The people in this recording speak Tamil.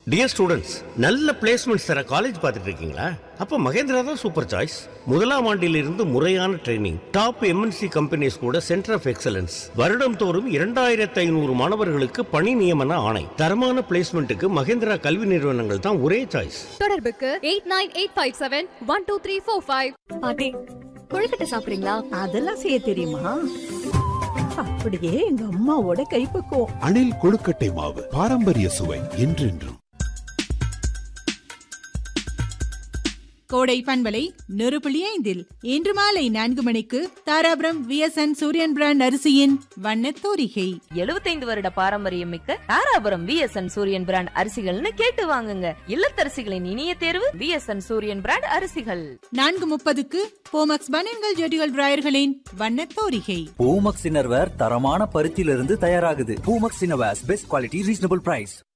டியர் ஸ்டூடெண்ட்ஸ் நல்ல பிளேஸ்மெண்ட்ஸ் தர காலேஜ் பார்த்துட்டு இருக்கீங்களா அப்ப மகேந்திரா தான் சூப்பர் சாய்ஸ் முதலாம் ஆண்டிலிருந்து முறையான ட்ரைனிங் டாப் எம்என்சி கம்பெனிஸ் கூட சென்டர் ஆஃப் எக்ஸலன்ஸ் வருடம் தோறும் இரண்டாயிரத்து ஐநூறு மாணவர்களுக்கு பணி நியமன ஆணை தரமான பிளேஸ்மெண்ட்டுக்கு மகேந்திரா கல்வி நிறுவனங்கள் தான் ஒரே சாய்ஸ் தொடர்புக்கு eight nine eight five seven one two three four five பாட்டி கொழுக்கட்டை சாப்பிடுறீங்களா அதெல்லாம் செய்ய தெரியுமா அப்படியே எங்க அம்மாவோட கைப்பக்குவம் அணில் கொழுக்கட்டை மாவு பாரம்பரிய சுவை என்றென்றும் கோடை பண்பலை நொறுபுள்ளி ஐந்தில் இன்று மாலை நான்கு மணிக்கு தாராபுரம் விஎஸ்என் சூரியன் பிராண்ட் அரிசியின் வண்ணத் தோரிகை எழுபத்தைந்து வருட பாரம்பரியம் மிக்க தாராபுரம் விஎஸ்என் சூரியன் பிராண்ட் அரிசிகள்னு கேட்டு வாங்குங்க இல்லத்தரசிகளின் இனிய தேர்வு விஎஸ்என் சூரியன் பிராண்ட் அரிசிகள் நான்கு முப்பதுக்கு போமக்ஸ் பனியன்கள் ஜெட்டிகள் டிராயர்களின் வண்ணத் தோரிகை பூமக்ஸ் இன்னர்வேர் தரமான பருத்தியிலிருந்து தயாராகுது Poomex innerwears best quality reasonable price